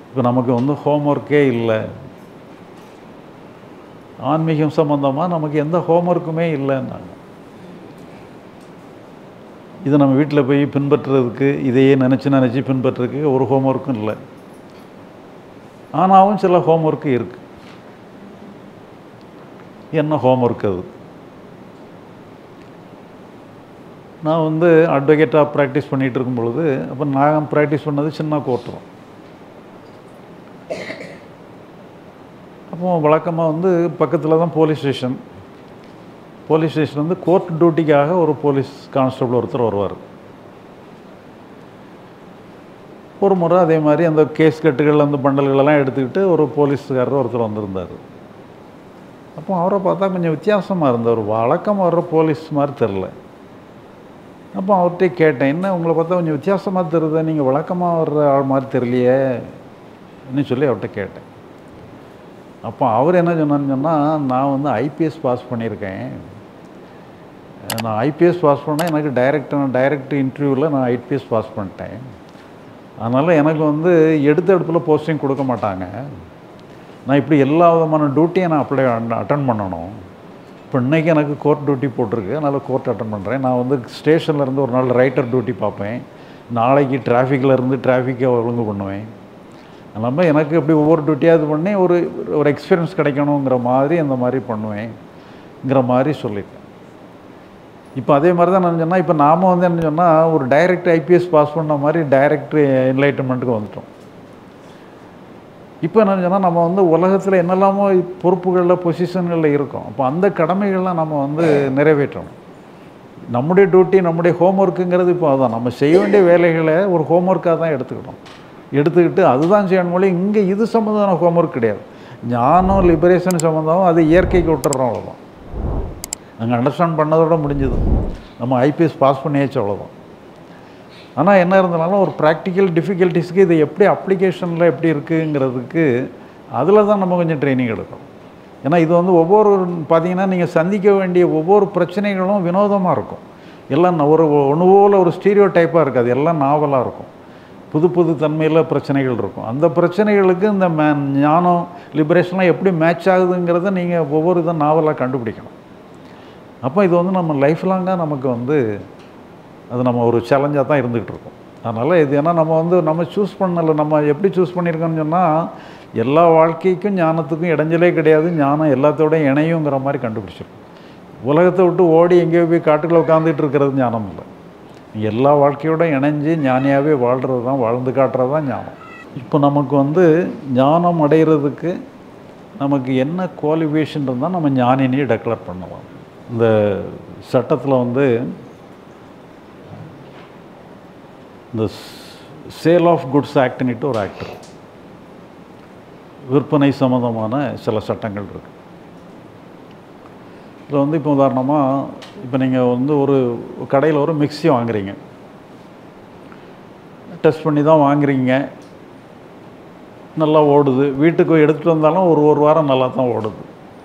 இப்போ நமக்கு வந்து ஹோம்ஒர்க்கே இல்லை ஆன்மீகம் சம்மந்தமாக நமக்கு எந்த ஹோம்ஒர்க்குமே இல்லைன்னாங்க இது நம்ம வீட்டில் போய் பின்பற்றுறதுக்கு இதையே நினச்சி நினச்சி பின்பற்றுறதுக்கு ஒரு ஹோம்ஒர்க்கும் இல்லை ஆனாலும் சில ஹோம்ஒர்க்கு இருக்குது என்ன ஹோம்ஒர்க் அது நான் வந்து அட்வொகேட்டாக ப்ராக்டிஸ் பண்ணிகிட்டு இருக்கும் பொழுது அப்போ நான் ப்ராக்டிஸ் பண்ணது சின்ன கோர்ட்டு அப்போ வழக்கமாக வந்து பக்கத்தில் தான் போலீஸ் ஸ்டேஷன் போலீஸ் ஸ்டேஷன் வந்து கோர்ட் டியூட்டிக்காக ஒரு போலீஸ் கான்ஸ்டபிள் ஒருத்தர் வருவார் ஒரு முறை அதே மாதிரி அந்த கேஸ் கட்டுகள் அந்த பண்டல்களெல்லாம் எடுத்துக்கிட்டு ஒரு போலீஸ்காரர் ஒருத்தர் வந்திருந்தார் அப்போ அவரை பார்த்தா கொஞ்சம் வித்தியாசமாக இருந்தார் வழக்கமாக வர்ற போலீஸ் மாதிரி தெரில அப்போ அவர்கிட்ட கேட்டேன் என்ன உங்களை பார்த்தா கொஞ்சம் வித்தியாசமாக தெரியுது நீங்கள் வழக்கமாக வர்ற ஆள் மாதிரி தெரியலையே ன்னு சொல்லி அவர்கிட்ட கேட்டேன் அப்போ அவர் என்ன சொன்னான்னு சொன்னால் நான் வந்து ஐபிஎஸ் பாஸ் பண்ணியிருக்கேன் நான் ஐபிஎஸ் பாஸ் பண்ணேன் எனக்கு டைரக்ட் டைரக்ட் இன்டர்வியூவில் நான் ஐபிஎஸ் பாஸ் பண்ணிட்டேன் அதனால் எனக்கு வந்து எடுத்த இடத்துல போஸ்டிங் கொடுக்க மாட்டாங்க நான் இப்படி எல்லா விதமான டியூட்டியும் நான் அப்ளை அட்டன் பண்ணணும் இப்போ இன்றைக்கி எனக்கு கோர்ட் டியூட்டி போட்டிருக்கு அதனால் கோர்ட் அட்டன் பண்ணுறேன் நான் வந்து ஸ்டேஷனில் இருந்து ஒரு நாள் ரைட்டர் டியூட்டி பார்ப்பேன் நாளைக்கு டிராஃபிக்கில் இருந்து டிராஃபிக்கை ஒழுங்கு பண்ணுவேன் அதனால் எனக்கு இப்படி ஒவ்வொரு டியூட்டியாக இது பண்ணி ஒரு ஒரு எக்ஸ்பீரியன்ஸ் கிடைக்கணுங்கிற மாதிரி அந்த மாதிரி பண்ணுவேன்ங்கிற மாதிரி சொல்லிட்டேன் இப்போ அதே மாதிரி தான் நான் சொன்னால் இப்போ நாம் வந்து என்ன சொன்னால் ஒரு டைரக்ட் ஐபிஎஸ் பாஸ் பண்ண மாதிரி டைரக்ட் என்லைட்டன்மெண்ட்டுக்கு வந்துட்டோம் இப்போ என்ன சொன்னால் நம்ம வந்து உலகத்தில் என்னெல்லாமோ பொறுப்புகளில் பொசிஷன்களில் இருக்கோம் அப்போ அந்த கடமைகள்லாம் நம்ம வந்து நிறைவேற்றணும் நம்முடைய டியூட்டி நம்முடைய ஹோம்ஒர்க்குங்கிறது இப்போ அதுதான் நம்ம செய்ய வேண்டிய வேலைகளை ஒரு ஹோம்ஒர்க்காக தான் எடுத்துக்கிட்டோம் எடுத்துக்கிட்டு அதுதான் செய்யணும் மொழி இங்கே இது சம்மந்தமான ஹோம்ஒர்க் கிடையாது ஞானம் லிபரேஷன் சம்மந்தம் அது இயற்கைக்கு விட்டுறோம் அவ்வளோதான் நாங்கள் அண்டர்ஸ்டாண்ட் பண்ணதோட முடிஞ்சது நம்ம ஐபிஎஸ் பாஸ் பண்ணியாச்சு அவ்வளோதான் ஆனால் என்ன இருந்தாலும் ஒரு ப்ராக்டிக்கல் டிஃபிகல்ட்டிஸ்க்கு இது எப்படி அப்ளிகேஷனில் எப்படி இருக்குங்கிறதுக்கு அதில் தான் நம்ம கொஞ்சம் ட்ரைனிங் எடுக்கணும் ஏன்னா இது வந்து ஒவ்வொரு பார்த்தீங்கன்னா நீங்கள் சந்திக்க வேண்டிய ஒவ்வொரு பிரச்சனைகளும் வினோதமாக இருக்கும் எல்லாம் ஒரு ஒன்று போல் ஒரு ஸ்டீரியோ டைப்பாக இருக்காது எல்லாம் நாவலாக இருக்கும் புது புது தன்மையில் பிரச்சனைகள் இருக்கும் அந்த பிரச்சனைகளுக்கு இந்த மே ஞானம் லிபரேஷன்லாம் எப்படி மேட்ச் ஆகுதுங்கிறத நீங்கள் ஒவ்வொரு இதை நாவலாக கண்டுபிடிக்கணும் அப்போ இது வந்து நம்ம லைஃப் லாங்காக நமக்கு வந்து அது நம்ம ஒரு சேலஞ்சாக தான் இருந்துகிட்டு இருக்கோம் அதனால் இது ஏன்னா நம்ம வந்து நம்ம சூஸ் பண்ணலை நம்ம எப்படி சூஸ் பண்ணியிருக்கோம்னு சொன்னால் எல்லா வாழ்க்கைக்கும் ஞானத்துக்கும் இடைஞ்சலே கிடையாது ஞானம் எல்லாத்தோடையும் இணையுங்கிற மாதிரி கண்டுபிடிச்சிருக்கோம் உலகத்தை விட்டு ஓடி எங்கேயோ போய் காட்டுக்குள்ள உட்காந்துட்டு இருக்கிறது ஞானம் இல்லை எல்லா வாழ்க்கையோட இணைஞ்சு ஞானியாகவே வாழ்கிறது தான் வாழ்ந்து காட்டுறது தான் ஞானம் இப்போ நமக்கு வந்து ஞானம் அடைகிறதுக்கு நமக்கு என்ன குவாலிஃபிகேஷன் இருந்தால் நம்ம ஞானினே டெக்ளேர் பண்ணலாம் இந்த சட்டத்தில் வந்து இந்த சேல் ஆஃப் குட்ஸ் ஆக்ட்னிட்டு ஒரு ஆக்ட் இருக்கு விற்பனை சம்மந்தமான சில சட்டங்கள் இருக்குது இதில் வந்து இப்போ உதாரணமாக இப்போ நீங்கள் வந்து ஒரு கடையில் ஒரு மிக்ஸி வாங்குறீங்க டெஸ்ட் பண்ணி தான் வாங்குறீங்க நல்லா ஓடுது வீட்டுக்கு எடுத்துகிட்டு வந்தாலும் ஒரு ஒரு வாரம் நல்லா தான் ஓடுது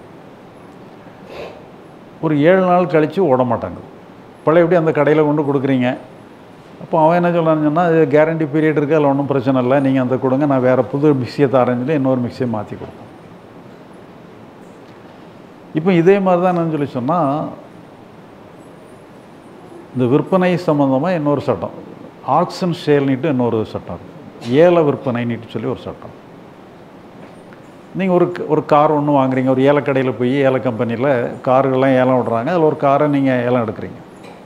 ஒரு ஏழு நாள் கழித்து ஓட மாட்டாங்குது பழையபடி அந்த கடையில் கொண்டு கொடுக்குறீங்க அப்போ அவன் என்ன சொல்கிறான்னு சொன்னால் அது கேரண்டி பீரியட் இருக்குது அதில் ஒன்றும் பிரச்சனை இல்லை நீங்கள் அந்த கொடுங்க நான் வேறு புது மிக்சியை தரேன்னு சொல்லி இன்னொரு மிக்சியை மாற்றி கொடுப்பேன் இப்போ இதே மாதிரி தான் என்னன்னு சொல்லி சொன்னால் இந்த விற்பனை சம்மந்தமாக இன்னொரு சட்டம் ஆக்ஷன் சேல்னிட்டு இன்னொரு சட்டம் இருக்குது ஏல விற்பனைன்னுட்டு சொல்லி ஒரு சட்டம் நீங்கள் ஒரு ஒரு கார் ஒன்று வாங்குறீங்க ஒரு ஏலக்கடையில் போய் ஏல கம்பெனியில் கார்கள்லாம் ஏலம் விடுறாங்க அதில் ஒரு காரை நீங்கள் ஏலம் எடுக்கிறீங்க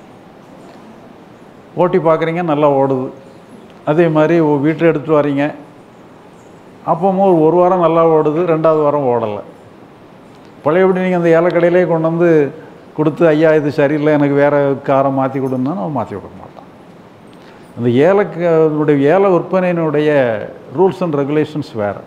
ஓட்டி பார்க்குறீங்க நல்லா ஓடுது அதே மாதிரி வீட்டில் எடுத்துகிட்டு வரீங்க அப்பவும் ஒரு ஒரு வாரம் நல்லா ஓடுது ரெண்டாவது வாரம் ஓடலை பழையபடி நீங்கள் அந்த ஏலக்கடையிலே கொண்டு வந்து கொடுத்து ஐயா இது சரியில்லை எனக்கு வேறு காரை மாற்றி கொடுன்னா நம்ம மாற்றி கொடுக்க மாட்டான் அந்த ஏலனுடைய ஏல விற்பனையினுடைய ரூல்ஸ் அண்ட் ரெகுலேஷன்ஸ் வேறு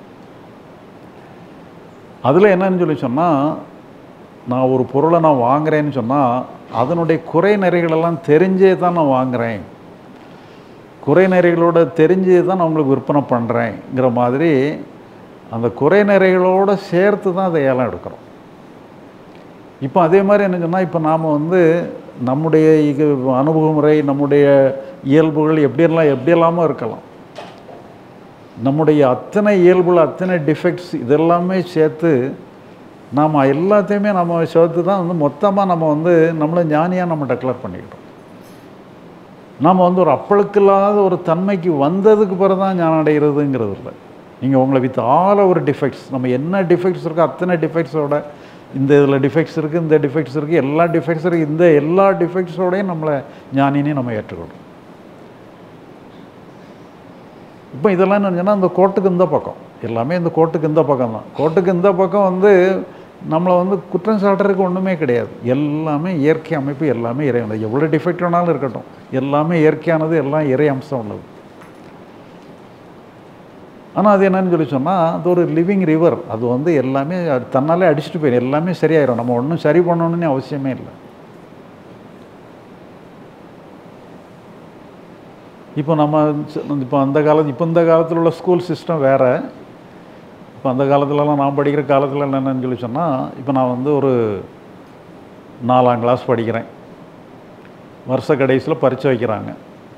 அதில் என்னன்னு சொல்லி சொன்னால் நான் ஒரு பொருளை நான் வாங்குறேன்னு சொன்னால் அதனுடைய குறை நிறைகளெல்லாம் தெரிஞ்சே தான் நான் வாங்குகிறேன் குறை நிறைகளோட தெரிஞ்சே தான் நான் உங்களுக்கு விற்பனை பண்ணுறேங்கிற மாதிரி அந்த குறை நிறைகளோடு சேர்த்து தான் அதை ஏலம் எடுக்கிறோம் இப்போ அதே மாதிரி என்ன சொன்னால் இப்போ நாம் வந்து நம்முடைய இது அணுகுமுறை நம்முடைய இயல்புகள் எப்படியெல்லாம் எப்படியெல்லாமோ இருக்கலாம் நம்முடைய அத்தனை இயல்புல அத்தனை டிஃபெக்ட்ஸ் இதெல்லாமே சேர்த்து நாம் எல்லாத்தையுமே நம்ம சேர்த்து தான் வந்து மொத்தமாக நம்ம வந்து நம்மளை ஞானியாக நம்ம டெக்ளேர் பண்ணிக்கிட்டோம் நாம் வந்து ஒரு அப்பழுக்கில்லாத ஒரு தன்மைக்கு வந்ததுக்கு பிறகு தான் ஞானம் அடைகிறதுங்கிறது இல்லை நீங்கள் உங்களை வித் ஆல் ஒரு டிஃபெக்ட்ஸ் நம்ம என்ன டிஃபெக்ட்ஸ் இருக்கோ அத்தனை டிஃபெக்ட்ஸோட இந்த இதில் டிஃபெக்ட்ஸ் இருக்குது இந்த டிஃபெக்ட்ஸ் இருக்குது எல்லா டிஃபெக்ட்ஸ் இருக்குது இந்த எல்லா டிஃபெக்ட்ஸோடையும் நம்மளை ஞானினே நம்ம ஏற்றுக்கணும் இப்போ இதெல்லாம் என்னன்னா இந்த கோட்டுக்கு இந்த பக்கம் எல்லாமே இந்த கோட்டுக்கு இந்த பக்கம் தான் கோட்டுக்கு இந்த பக்கம் வந்து நம்மளை வந்து குற்றம் சாட்டுறதுக்கு ஒன்றுமே கிடையாது எல்லாமே இயற்கை அமைப்பு எல்லாமே இறைவனது எவ்வளோ டிஃபெக்ட் வேணாலும் இருக்கட்டும் எல்லாமே இயற்கையானது எல்லாம் இறை அம்சம் உள்ளது ஆனால் அது என்னன்னு சொல்லி சொன்னால் அது ஒரு லிவிங் ரிவர் அது வந்து எல்லாமே அது தன்னாலே அடிச்சுட்டு போயிடும் எல்லாமே சரியாயிடும் நம்ம ஒன்றும் சரி பண்ணணும்னு அவசியமே இல்லை இப்போ நம்ம இப்போ அந்த காலத்து இப்போ இந்த காலத்தில் உள்ள ஸ்கூல் சிஸ்டம் வேறு இப்போ அந்த காலத்துலலாம் நான் படிக்கிற காலத்தில் என்னென்னு சொல்லி சொன்னால் இப்போ நான் வந்து ஒரு நாலாம் கிளாஸ் படிக்கிறேன் வருஷ கடைசியில் பரீட்சை வைக்கிறாங்க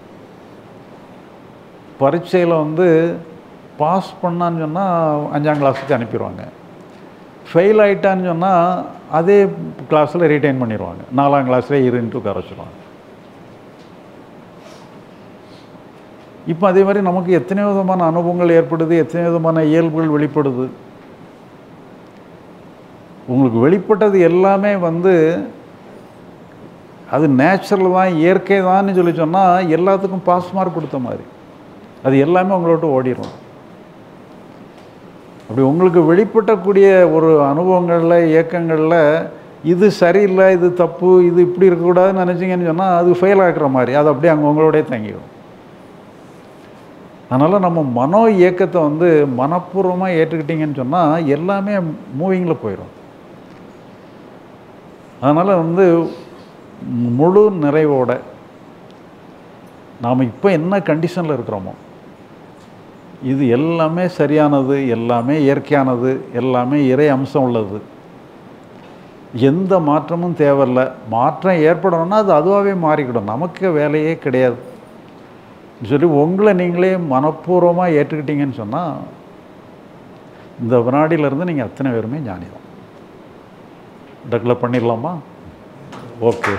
பரீட்சையில் வந்து பாஸ் பண்ணான்னு சொன்னால் அஞ்சாம் கிளாஸுக்கு அனுப்பிடுவாங்க ஃபெயில் ஆகிட்டான்னு சொன்னால் அதே கிளாஸில் ரீட்டைன் பண்ணிடுவாங்க நாலாம் கிளாஸ்லேயே இருன்ட்டு உட்கார வச்சுருவாங்க இப்போ அதே மாதிரி நமக்கு எத்தனை விதமான அனுபவங்கள் ஏற்படுது எத்தனை விதமான இயல்புகள் வெளிப்படுது உங்களுக்கு வெளிப்பட்டது எல்லாமே வந்து அது நேச்சுரல் தான் இயற்கை தான்னு சொல்லி சொன்னால் எல்லாத்துக்கும் பாஸ் மார்க் கொடுத்த மாதிரி அது எல்லாமே உங்களோட ஓடிடும் அப்படி உங்களுக்கு வெளிப்பட்டக்கூடிய ஒரு அனுபவங்களில் இயக்கங்களில் இது சரியில்லை இது தப்பு இது இப்படி இருக்கக்கூடாதுன்னு நினச்சிங்கன்னு சொன்னால் அது ஃபெயில் ஆக்குற மாதிரி அது அப்படியே அங்கே உங்களோடய தங்கிடும் அதனால் நம்ம மனோ இயக்கத்தை வந்து மனப்பூர்வமாக ஏற்றுக்கிட்டிங்கன்னு சொன்னால் எல்லாமே மூவிங்கில் போயிடும் அதனால் வந்து முழு நிறைவோட நாம் இப்போ என்ன கண்டிஷனில் இருக்கிறோமோ இது எல்லாமே சரியானது எல்லாமே இயற்கையானது எல்லாமே இறை அம்சம் உள்ளது எந்த மாற்றமும் தேவையில்லை மாற்றம் ஏற்படணும்னா அது அதுவாகவே மாறிக்கிடும் நமக்கு வேலையே கிடையாது சொல்லி உங்களை நீங்களே மனப்பூர்வமாக ஏற்றுக்கிட்டீங்கன்னு சொன்னால் இந்த வினாடியிலேருந்து நீங்கள் அத்தனை பேருமே ஞானி தான் டெக்ளர் பண்ணிடலாமா ஓகே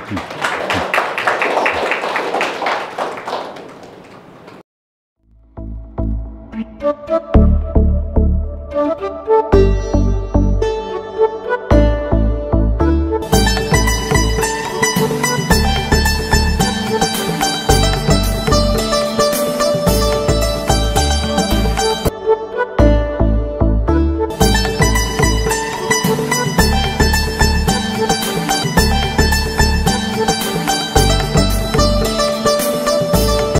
Thank you.